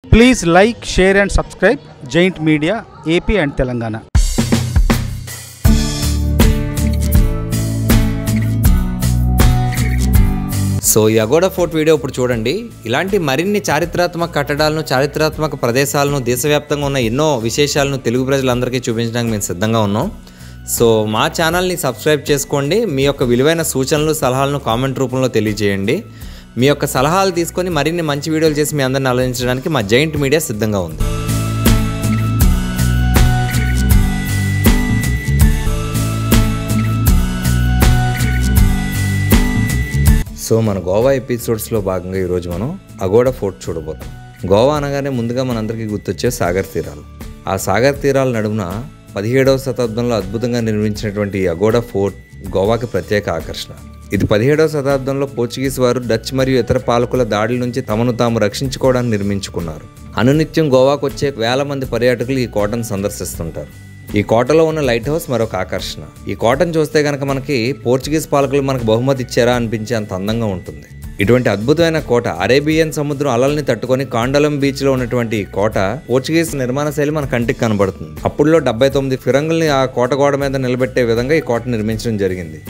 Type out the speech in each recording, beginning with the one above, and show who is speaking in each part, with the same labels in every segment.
Speaker 1: please like share and subscribe giant media AP and Telangana
Speaker 2: so ఈ Aguada fort video ఇప్పుడు చూడండి ఇలాంటి మరిన్ని చారిత్రాత్మక కట్టడాలను చారిత్రాత్మక ప్రదేశాలను దేశవ్యాప్తంగా ఉన్న ఎన్నో విశేషాలను తెలుగు ప్రజలందరికీ చూపించడానికి మేము సిద్ధంగా ఉన్నాం సో మా ఛానల్ని సబ్స్క్రైబ్ చేసుకోండి మీ యొక్క విలువైన సూచనలు సలహాలను కామెంట్ రూపంలో తెలియజేయండి మీ యొక్క సలహాలు తీసుకొని మరిన్ని మంచి వీడియోలు చేసి మీ అందరిని ఆలోచించడానికి మా జైంట్ మీడియా సిద్ధంగా ఉంది సో మన గోవా ఎపిసోడ్స్లో భాగంగా ఈరోజు మనం అగోడా ఫోర్ట్ చూడబోతాం గోవా అనగానే ముందుగా మనందరికీ గుర్తొచ్చే సాగర్ తీరాలు ఆ సాగర్ తీరాల నడుమున పదిహేడవ శతాబ్దంలో అద్భుతంగా నిర్మించినటువంటి ఈ అగోడా ఫోర్ట్ గోవాకి ప్రత్యేక ఆకర్షణ ఇది పదిహేడవ శతాబ్దంలో పోర్చుగీస్ వారు డచ్ మరియు ఇతర పాలకుల దాడుల నుంచి తమను తాము రక్షించుకోవడానికి నిర్మించుకున్నారు అనునిత్యం గోవాకు వచ్చే వేల మంది పర్యాటకులు ఈ కోటను సందర్శిస్తుంటారు ఈ కోటలో ఉన్న లైట్ హౌస్ మరొక ఆకర్షణ ఈ కోటను చూస్తే కనుక మనకి పోర్చుగీస్ పాలకులు మనకు బహుమతి ఇచ్చారా అనిపించే అంత అందంగా ఉంటుంది ఇటువంటి అద్భుతమైన కోట అరేబియన్ సముద్రం అలల్ని తట్టుకొని కాండలం బీచ్ లో ఉన్నటువంటి ఈ కోట పోర్చుగీస్ నిర్మాణ శైలి మన కంటికి కనబడుతుంది అప్పుడులో డెబ్బై తొమ్మిది ఫిరంగుల్ని ఆ కోట గోడ మీద నిలబెట్టే విధంగా ఈ కోట నిర్మించడం జరిగింది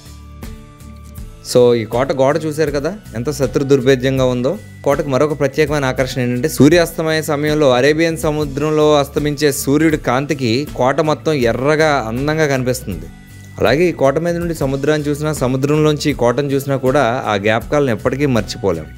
Speaker 2: సో ఈ కోట గోడ చూశారు కదా ఎంత శత్రు దుర్భేద్యంగా ఉందో కోటకు మరొక ప్రత్యేకమైన ఆకర్షణ ఏంటంటే సూర్యాస్తమయ సమయంలో అరేబియన్ సముద్రంలో అస్తమించే సూర్యుడి కాంతికి కోట మొత్తం ఎర్రగా అందంగా కనిపిస్తుంది అలాగే ఈ కోట మీద నుండి సముద్రాన్ని చూసినా సముద్రంలోంచి ఈ కోటను చూసినా కూడా ఆ జ్ఞాపకాలను ఎప్పటికీ మర్చిపోలేం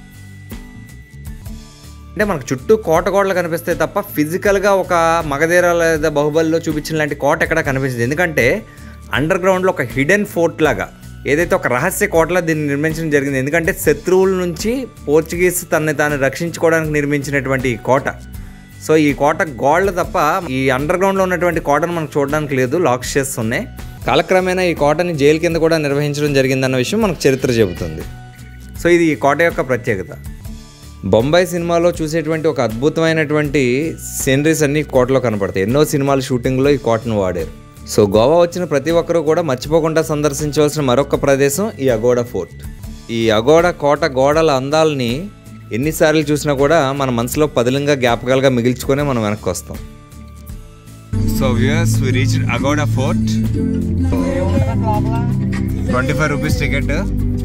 Speaker 2: అంటే మనకు చుట్టూ కోట గోడలు కనిపిస్తాయి తప్ప ఫిజికల్గా ఒక మగధీర లేదా బాహుబలిలో చూపించిన లాంటి కోట ఎక్కడ కనిపించదు ఎందుకంటే అండర్ గ్రౌండ్లో ఒక హిడెన్ ఫోర్ట్ లాగా ఏదైతే ఒక రహస్య కోటలా దీన్ని నిర్మించడం జరిగింది ఎందుకంటే శత్రువుల నుంచి పోర్చుగీస్ తనని తాను రక్షించుకోవడానికి నిర్మించినటువంటి ఈ కోట సో ఈ కోట గోడలు తప్ప ఈ అండర్ గ్రౌండ్లో ఉన్నటువంటి కోటను మనకు చూడడానికి లేదు లాక్స్ చేస్తున్నాయి కాలక్రమేణా ఈ కోటని జైలు కింద కూడా నిర్వహించడం జరిగిందన్న విషయం మనకు చరిత్ర చెబుతుంది సో ఇది ఈ కోట యొక్క ప్రత్యేకత బొంబాయి సినిమాలో చూసేటువంటి ఒక అద్భుతమైనటువంటి సీనరీస్ అన్ని కోటలో కనపడతాయి ఎన్నో సినిమాల షూటింగ్లో ఈ కోటను వాడారు సో గోవా వచ్చిన ప్రతి ఒక్కరూ కూడా మర్చిపోకుండా సందర్శించవలసిన మరొక ప్రదేశం ఈ అగోడా ఫోర్ట్ ఈ అగోడా కోట గోడల అందాలని ఎన్నిసార్లు చూసినా కూడా మన మనసులో పదిలంగా జ్ఞాపకాలుగా మిగిల్చుకొని మనం వెనక్కి వస్తాం so viewers we reach Aguada fort twenty five rupees ticket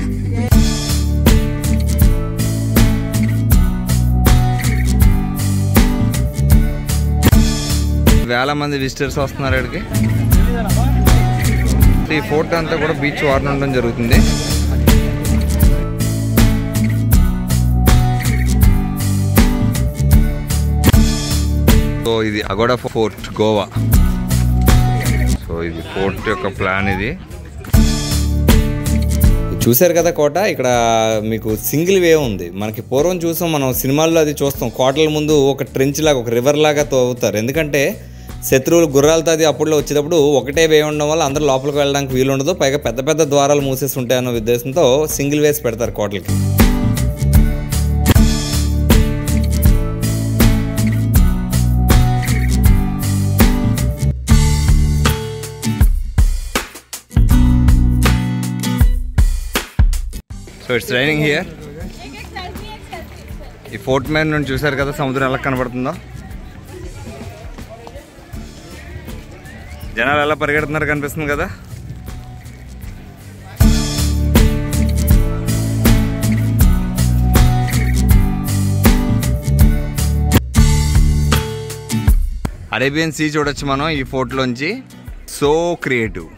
Speaker 2: వేల మంది విజిటర్స్ వస్తున్నారు ఇక్కడికి ఈ ఫోర్ట్ అంతా కూడా బీచ్ వారిని ఉండడం జరుగుతుంది సో ఇది అగోడా ఫోర్ట్ గోవా సో ఇది ఫోర్ట్ యొక్క ప్లాన్ ఇది చూశారు కదా కోట ఇక్కడ మీకు సింగిల్ వే ఉంది మనకి పూర్వం చూసాం మనం సినిమాల్లో అది చూస్తాం కోటల ముందు ఒక ట్రెంచ్ లాగా ఒక రివర్ లాగా తవ్వుతారు ఎందుకంటే శత్రువులు గుర్రాలతో అది అప్పుడులో వచ్చేటప్పుడు ఒకటే వే ఉండడం వల్ల అందరూ లోపలికి వెళ్ళడానికి వీలు ఉండదు పైగా పెద్ద పెద్ద ద్వారాలు మూసేసి ఉంటాయి అన్న ఉద్దేశంతో సింగిల్ వేస్ పెడతారు కోటలకి సో ఇట్స్ రైనింగ్ హియర్ ఈ ఫోర్ట్ మ్యాన్ నుండి చూశారు కదా సముద్రం ఎలా కనబడుతుందో జనాలు ఎలా పరిగెడుతున్నారు కనిపిస్తుంది కదా అరేబియన్ సీ చూడొచ్చు మనం ఈ ఫోర్ట్లోంచి సో క్రియేటివ్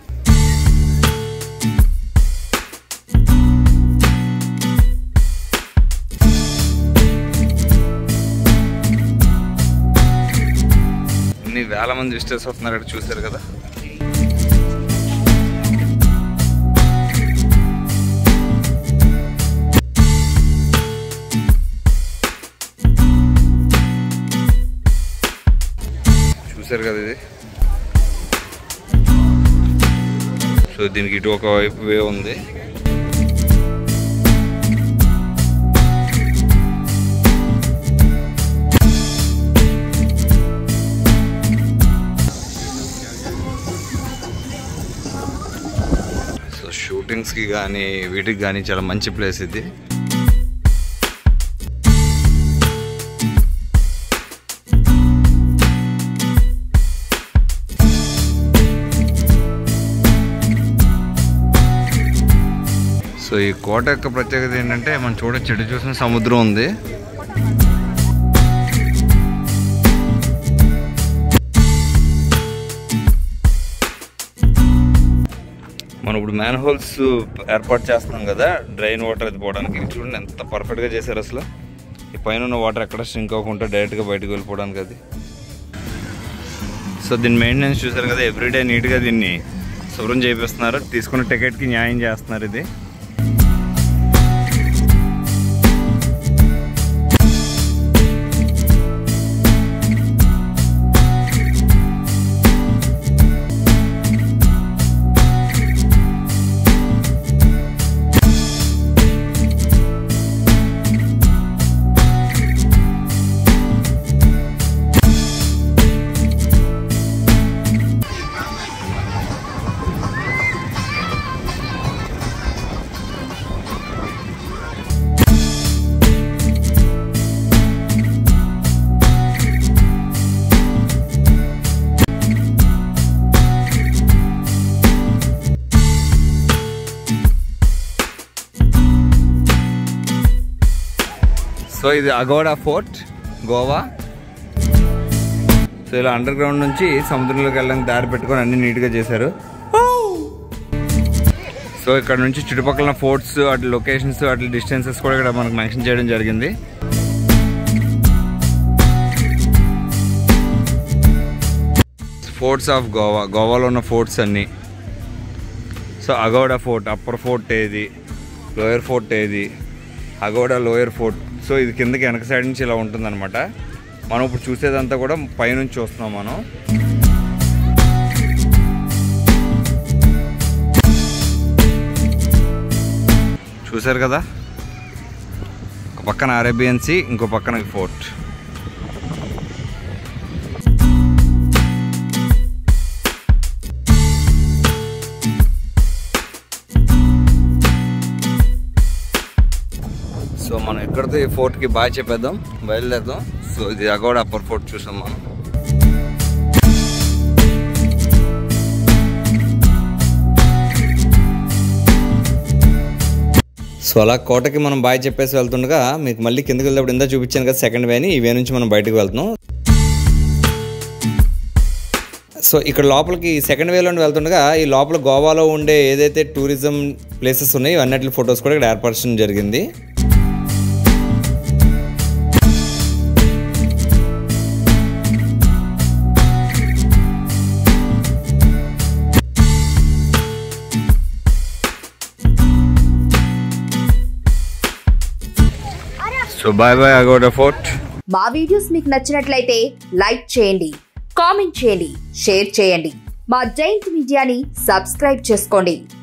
Speaker 2: ఎన్ని వేల మంది విజిటర్స్ వస్తున్నారు ఇక్కడ చూశారు కదా చూశారు కదా ఇది సో దీనికి ఇటు ఒక వైపు వే ఉంది సో షూటింగ్స్కి కానీ వీటికి కానీ చాలా మంచి ప్లేస్ ఇది సో ఈ కోట యొక్క ప్రత్యేకత ఏంటంటే మనం చూడొచ్చు ఎటు చూసిన సముద్రం ఉంది మనం ఇప్పుడు మ్యాన్ హోల్స్ ఏర్పాటు చేస్తున్నాం కదా డ్రైన్ వాటర్ అది పోవడానికి ఇవి చూడండి ఎంత పర్ఫెక్ట్గా చేశారు అసలు ఈ పైన ఉన్న వాటర్ ఎక్కడ స్ట్రింక్ అవ్వకుండా డైరెక్ట్గా బయటకు వెళ్ళిపోవడానికి అది సో దీని మెయింటెనెన్స్ చూసారు కదా ఎవ్రీడే నీట్గా దీన్ని శుభ్రం చేపిస్తున్నారు తీసుకున్న టికెట్కి న్యాయం చేస్తున్నారు ఇది సో ఇది అగోడా ఫోర్ట్ గోవా సో ఇలా అండర్ గ్రౌండ్ నుంచి సముద్రంలోకి వెళ్ళడానికి దారి పెట్టుకొని అన్ని నీట్గా చేశారు సో ఇక్కడ నుంచి చుట్టుపక్కల ఫోర్ట్స్ అట్లా లొకేషన్స్ అట్లా డిస్టెన్సెస్ కూడా ఇక్కడ మనకు మెన్షన్ చేయడం జరిగింది ఫోర్ట్స్ ఆఫ్ గోవా గోవాలో ఉన్న ఫోర్ట్స్ అన్నీ so Aguada fort upper fort ఏది లోయర్ ఫోర్ట్ ఏది అగోడా లోయర్ ఫోర్ట్ సో ఇది కిందకి వెనక సైడ్ నుంచి ఇలా ఉంటుందన్నమాట మనం ఇప్పుడు చూసేదంతా కూడా పైనుంచి చూస్తున్నాం మనం చూశారు కదా ఒక పక్కన అరేబియన్ సీ ఇంకో పక్కన ఈ ఫోర్ట్ సో మనం ఎక్కడితో ఈ ఫోర్ట్కి బాగా చెప్పేద్దాం బయలుదేరదాం సో ఇది అగోడా అప్పర్ ఫోర్ట్ చూసాం మనం సో అలా కోటకి మనం బాయ్ చెప్పేసి వెళ్తుండగా మీకు మళ్ళీ కిందకి వెళ్ళినప్పుడు ఇందా చూపించాను కదా సెకండ్ వేని ఈ వే నుంచి మనం బయటకు వెళ్తున్నాం సో ఇక్కడ లోపలికి సెకండ్ వేలో వెళ్తుండగా ఈ లోపల గోవాలో ఉండే ఏదైతే టూరిజం ప్లేసెస్ ఉన్నాయో అన్నిటి ఫొటోస్ కూడా ఇక్కడ ఏర్పరచడం జరిగింది so bye bye Aguada fort
Speaker 3: మా వీడియోస్ మీకు నచ్చినట్లయితే లైక్ చేయండి కామెంట్ చేయండి షేర్ చేయండి మా జైంట్ మీడియాని సబ్స్క్రైబ్ చేసుకోండి